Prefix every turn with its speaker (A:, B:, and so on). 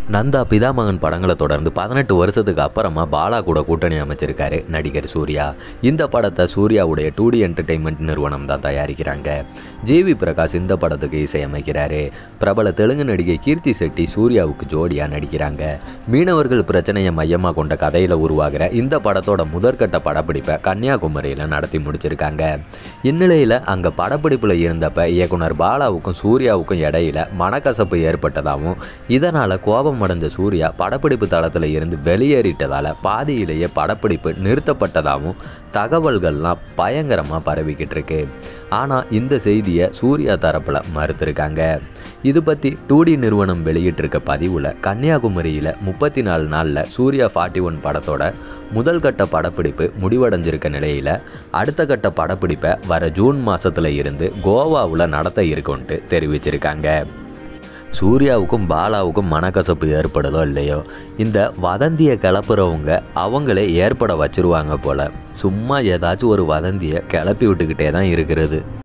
A: நந்தா பிதாமகன் படங்களை தொடர்ந்து பதினெட்டு வருஷத்துக்கு அப்புறமா பாலா கூட கூட்டணி அமைச்சிருக்காரு நடிகர் சூர்யா இந்த படத்தை சூர்யாவுடைய டூ டி என்டர்டெயின்மெண்ட் நிறுவனம் தான் தயாரிக்கிறாங்க ஜிவி பிரகாஷ் இந்த படத்துக்கு இசையமைக்கிறாரு பிரபல தெலுங்கு நடிகை கீர்த்தி செட்டி சூர்யாவுக்கு ஜோடியாக நடிக்கிறாங்க மீனவர்கள் பிரச்சனையை மையமாக கொண்ட கதையில் உருவாகிற இந்த படத்தோட முதற்கட்ட படப்பிடிப்பை கன்னியாகுமரியில் நடத்தி முடிச்சிருக்காங்க இந்நிலையில் அங்கே படப்பிடிப்பில் இருந்தப்ப இயக்குனர் பாலாவுக்கும் சூர்யாவுக்கும் இடையில மனக்கசப்பு ஏற்பட்டதாகவும் இதனால் கோபம் அடைஞ்ச சூர்யா படப்பிடிப்பு தளத்தில் இருந்து வெளியேறிட்டதால் பாதியிலேயே படப்பிடிப்பு நிறுத்தப்பட்டதாகவும் தகவல்கள்லாம் பயங்கரமாக பரவிக்கிட்டு இருக்கு ஆனால் இந்த செய்தியை சூர்யா தரப்பில் மறுத்திருக்காங்க இது பற்றி டூடி நிறுவனம் வெளியிட்டிருக்க பதிவில் கன்னியாகுமரியில் முப்பத்தி நாலு நாளில் சூர்யா ஃபார்ட்டி ஒன் படத்தோட முதல் கட்ட படப்பிடிப்பு முடிவடைஞ்சிருக்க நிலையில் அடுத்த கட்ட படப்பிடிப்பை வர ஜூன் மாதத்தில் இருந்து கோவாவில் நடத்த இருக்குன்ட்டு தெரிவிச்சிருக்காங்க சூர்யாவுக்கும் பாலாவுக்கும் மனக்கசப்பு ஏற்படுதோ இல்லையோ இந்த வதந்தியை கிளப்புறவங்க அவங்களே ஏற்பட வச்சிருவாங்க போல சும்மா ஏதாச்சும் ஒரு வதந்தியை கிளப்பி விட்டுக்கிட்டே தான் இருக்கிறது